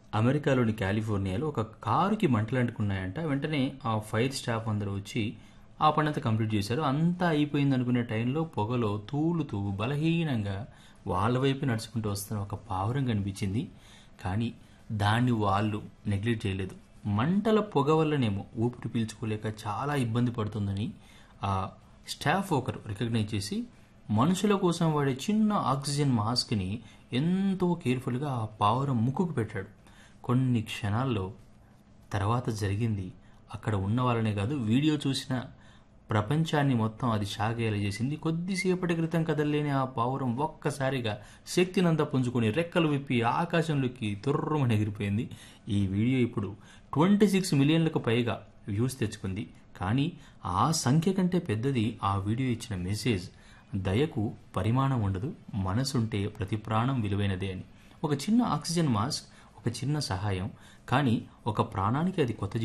అమెరికాలోని కాలిఫోర్నియాలో ఒక కారుకి మంటలు అంటుకున్నాయంట వెంటనే ఆ ఫైర్ స్టాఫ్ అందరూ వచ్చి ఆ పనంతా కంప్లీట్ చేశారు అంతా అయిపోయింది అనుకునే టైంలో పొగలో తూలుతూ బలహీనంగా వాళ్ళ వైపు నడుచుకుంటూ వస్తున్న ఒక పావురం కనిపించింది కానీ దాన్ని వాళ్ళు నెగ్లెక్ట్ చేయలేదు మంటల పొగ వల్లనేమో ఊపిరి పీల్చుకోలేక చాలా ఇబ్బంది పడుతుందని ఆ స్టాఫ్ ఒకరు రికగ్నైజ్ చేసి మనుషుల కోసం వాడే చిన్న ఆక్సిజన్ మాస్క్ని ఎంతో కేర్ఫుల్గా ఆ పావురం ముక్కుకు పెట్టాడు కొన్ని క్షణాల్లో తర్వాత జరిగింది అక్కడ ఉన్న వాళ్ళనే కాదు వీడియో చూసిన ప్రపంచాన్ని మొత్తం అది షాగేలా చేసింది కొద్దిసేపటి క్రితం కదలలేని ఆ పావురం ఒక్కసారిగా శక్తినంతా పుంజుకొని రెక్కలు విప్పి ఆకాశంలోకి తుర్రమని ఎగిరిపోయింది ఈ వీడియో ఇప్పుడు ట్వంటీ సిక్స్ మిలియన్లకు పైగా వ్యూస్ తెచ్చుకుంది కానీ ఆ సంఖ్య కంటే పెద్దది ఆ వీడియో ఇచ్చిన మెసేజ్ దయకు పరిమాణం ఉండదు మనసుంటే ప్రతి ప్రాణం విలువైనదే అని ఒక చిన్న ఆక్సిజన్ మాస్క్ ఒక చిన్న సహాయం కానీ ఒక ప్రాణానికి అది కొత్త